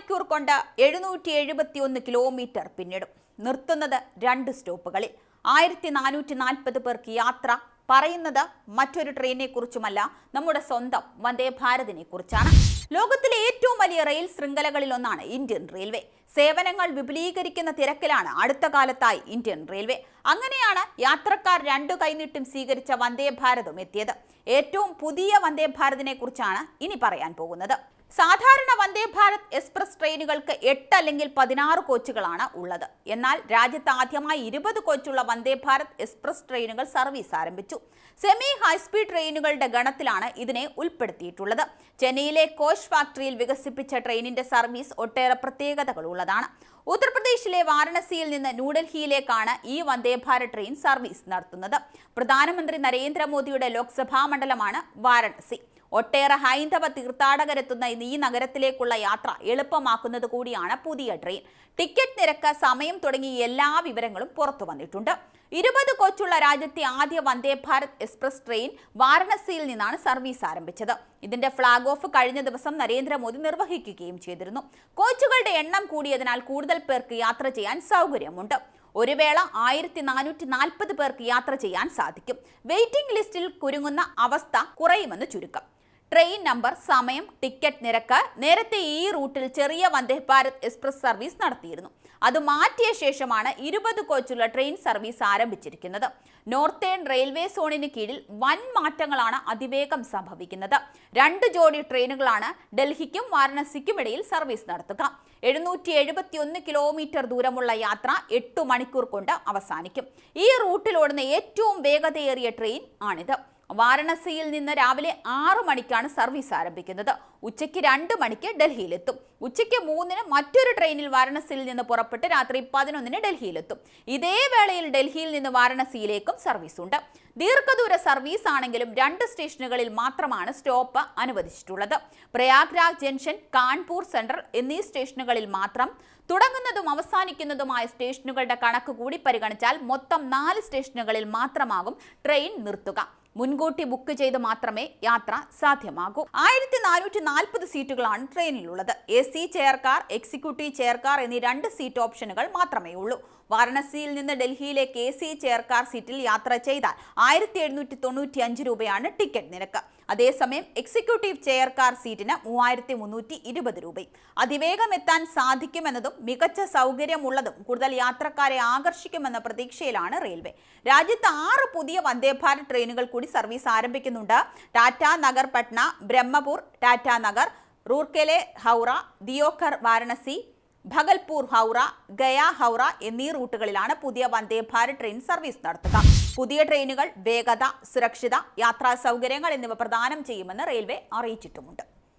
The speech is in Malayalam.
മണിക്കൂർ കൊണ്ട് എഴുന്നൂറ്റി എഴുപത്തിയൊന്ന് കിലോമീറ്റർ പിന്നിടും നിർത്തുന്നത് രണ്ട് സ്റ്റോപ്പുകളിൽ ആയിരത്തി നാനൂറ്റി നാൽപ്പത് പേർക്ക് യാത്ര പറയുന്നത് മറ്റൊരു ട്രെയിനിനെ കുറിച്ചുമല്ല നമ്മുടെ സ്വന്തം വന്ദേ ഭാരതിനെ കുറിച്ചാണ് ലോകത്തിലെ ഏറ്റവും വലിയ റെയിൽ ശൃംഖലകളിൽ ഒന്നാണ് ഇന്ത്യൻ റെയിൽവേ സേവനങ്ങൾ വിപുലീകരിക്കുന്ന തിരക്കിലാണ് അടുത്ത കാലത്തായി ഇന്ത്യൻ റെയിൽവേ അങ്ങനെയാണ് യാത്രക്കാർ രണ്ടു കൈനീട്ടും സ്വീകരിച്ച വന്ദേ ഭാരതും എത്തിയത് ഏറ്റവും പുതിയ വന്ദേ ഭാരതിനെ കുറിച്ചാണ് ഇനി പറയാൻ പോകുന്നത് സാധാരണ വന്ദേ ഭാരത് എക്സ്പ്രസ് ട്രെയിനുകൾക്ക് എട്ട് അല്ലെങ്കിൽ പതിനാറ് കോച്ചുകളാണ് ഉള്ളത് എന്നാൽ രാജ്യത്ത് ആദ്യമായി ഇരുപത് കോച്ചുള്ള വന്ദേ ഭാരത് എക്സ്പ്രസ് ട്രെയിനുകൾ സർവീസ് ആരംഭിച്ചു സെമി ഹൈസ്പീഡ് ട്രെയിനുകളുടെ ഗണത്തിലാണ് ഇതിനെ ഉൾപ്പെടുത്തിയിട്ടുള്ളത് ചെന്നൈയിലെ കോച്ച് ഫാക്ടറിയിൽ വികസിപ്പിച്ച ട്രെയിനിന്റെ സർവീസ് ഒട്ടേറെ പ്രത്യേകതകൾ ഉള്ളതാണ് ഉത്തർപ്രദേശിലെ വാരണസിയിൽ നിന്ന് ന്യൂഡൽഹിയിലേക്കാണ് ഈ വന്ദേ ഭാരത് ട്രെയിൻ സർവീസ് നടത്തുന്നത് പ്രധാനമന്ത്രി നരേന്ദ്രമോദിയുടെ ലോക്സഭാ മണ്ഡലമാണ് വാരണസി ഒട്ടേറെ ഹൈന്ദവ തീർത്ഥാടകരെത്തുന്ന ഈ നഗരത്തിലേക്കുള്ള യാത്ര എളുപ്പമാക്കുന്നത് കൂടിയാണ് പുതിയ ട്രെയിൻ ടിക്കറ്റ് നിരക്ക് സമയം തുടങ്ങി എല്ലാ വിവരങ്ങളും പുറത്തു വന്നിട്ടുണ്ട് ഇരുപത് കോച്ചുള്ള രാജ്യത്തെ ആദ്യ വന്ദേ ഭാരത് എക്സ്പ്രസ് ട്രെയിൻ വാരണസിയിൽ നിന്നാണ് സർവീസ് ആരംഭിച്ചത് ഇതിന്റെ ഫ്ളാഗ് ഓഫ് കഴിഞ്ഞ ദിവസം നരേന്ദ്രമോദി നിർവഹിക്കുകയും ചെയ്തിരുന്നു കോച്ചുകളുടെ എണ്ണം കൂടിയതിനാൽ കൂടുതൽ പേർക്ക് യാത്ര ചെയ്യാൻ സൗകര്യമുണ്ട് ഒരു വേള ആയിരത്തി നാനൂറ്റി നാൽപ്പത് പേർക്ക് യാത്ര ചെയ്യാൻ സാധിക്കും വെയിറ്റിംഗ് ലിസ്റ്റിൽ കുരുങ്ങുന്ന അവസ്ഥ കുറയുമെന്ന് ചുരുക്കം ട്രെയിൻ നമ്പർ സമയം ടിക്കറ്റ് നിരക്ക് നേരത്തെ ഈ റൂട്ടിൽ ചെറിയ വന്ദേ ഭാരത് എക്സ്പ്രസ് സർവീസ് നടത്തിയിരുന്നു അത് മാറ്റിയ ശേഷമാണ് ഇരുപത് കോച്ചുള്ള ട്രെയിൻ സർവീസ് ആരംഭിച്ചിരിക്കുന്നത് നോർത്തേൺ റെയിൽവേ സോണിന് കീഴിൽ വൻ മാറ്റങ്ങളാണ് അതിവേഗം സംഭവിക്കുന്നത് രണ്ട് ജോഡി ട്രെയിനുകളാണ് ഡൽഹിക്കും വാരണസിക്കും ഇടയിൽ സർവീസ് നടത്തുക എഴുന്നൂറ്റി എഴുപത്തിയൊന്ന് കിലോമീറ്റർ ദൂരമുള്ള യാത്ര എട്ടു മണിക്കൂർ കൊണ്ട് അവസാനിക്കും ഈ റൂട്ടിലോടുന്ന ഏറ്റവും വേഗതയേറിയ ട്രെയിൻ ആണിത് വാരണസിയിൽ നിന്ന് രാവിലെ ആറു മണിക്കാണ് സർവീസ് ആരംഭിക്കുന്നത് ഉച്ചയ്ക്ക് രണ്ട് മണിക്ക് ഡൽഹിയിലെത്തും ഉച്ചയ്ക്ക് മൂന്നിന് മറ്റൊരു ട്രെയിനിൽ വാരണസിയിൽ നിന്ന് പുറപ്പെട്ട് രാത്രി പതിനൊന്നിന് ഡൽഹിയിലെത്തും ഇതേ വേളയിൽ ഡൽഹിയിൽ നിന്ന് വാരണസിയിലേക്കും സർവീസ് ഉണ്ട് ദീർഘദൂര സർവീസ് ആണെങ്കിലും രണ്ട് സ്റ്റേഷനുകളിൽ മാത്രമാണ് സ്റ്റോപ്പ് അനുവദിച്ചിട്ടുള്ളത് പ്രയാഗ്രാജ് ജംഗ്ഷൻ കാൺപൂർ സെൻട്രൽ എന്നീ സ്റ്റേഷനുകളിൽ മാത്രം തുടങ്ങുന്നതും അവസാനിക്കുന്നതുമായ സ്റ്റേഷനുകളുടെ കണക്ക് കൂടി പരിഗണിച്ചാൽ മൊത്തം നാല് സ്റ്റേഷനുകളിൽ മാത്രമാകും ട്രെയിൻ നിർത്തുക മുൻകൂട്ടി ബുക്ക് ചെയ്ത് മാത്രമേ യാത്ര സാധ്യമാകൂ ആയിരത്തി നാനൂറ്റി നാൽപ്പത് സീറ്റുകളാണ് ട്രെയിനിലുള്ളത് A C chair car executive chair car എന്നീ രണ്ട് സീറ്റ് ഓപ്ഷനുകൾ മാത്രമേ ഉള്ളൂ വാരണസിയിൽ നിന്ന് ഡൽഹിയിലേക്ക് എ സി ചെയർ കാർ സീറ്റിൽ യാത്ര ചെയ്താൽ ആയിരത്തി എഴുന്നൂറ്റി തൊണ്ണൂറ്റി അഞ്ച് രൂപയാണ് ടിക്കറ്റ് നിരക്ക് അതേസമയം എക്സിക്യൂട്ടീവ് ചെയർ കാർ സീറ്റിന് മൂവായിരത്തി മുന്നൂറ്റി ഇരുപത് രൂപയും അതിവേഗം എത്താൻ സാധിക്കുമെന്നതും മികച്ച സൗകര്യമുള്ളതും കൂടുതൽ യാത്രക്കാരെ ആകർഷിക്കുമെന്ന പ്രതീക്ഷയിലാണ് റെയിൽവേ രാജ്യത്ത് ആറ് പുതിയ വന്ദേ ഭാരത് ട്രെയിനുകൾ കൂടി സർവീസ് ആരംഭിക്കുന്നുണ്ട് ടാറ്റ നഗർ പട്ന ബ്രഹ്മപൂർ ടാറ്റ നഗർ റൂർക്കെലെ ഹൗറ ദിയോഘർ വാരണസി ഭഗൽപൂർ ഹൗറ ഗയ ഹൗറ എന്നീ റൂട്ടുകളിലാണ് പുതിയ വന്ദേ ഭാരത് ട്രെയിൻ സർവീസ് നടത്തുക പുതിയ ട്രെയിനുകൾ വേഗത സുരക്ഷിത യാത്രാ സൗകര്യങ്ങൾ എന്നിവ പ്രദാനം ചെയ്യുമെന്ന് റെയിൽവേ അറിയിച്ചിട്ടുമുണ്ട്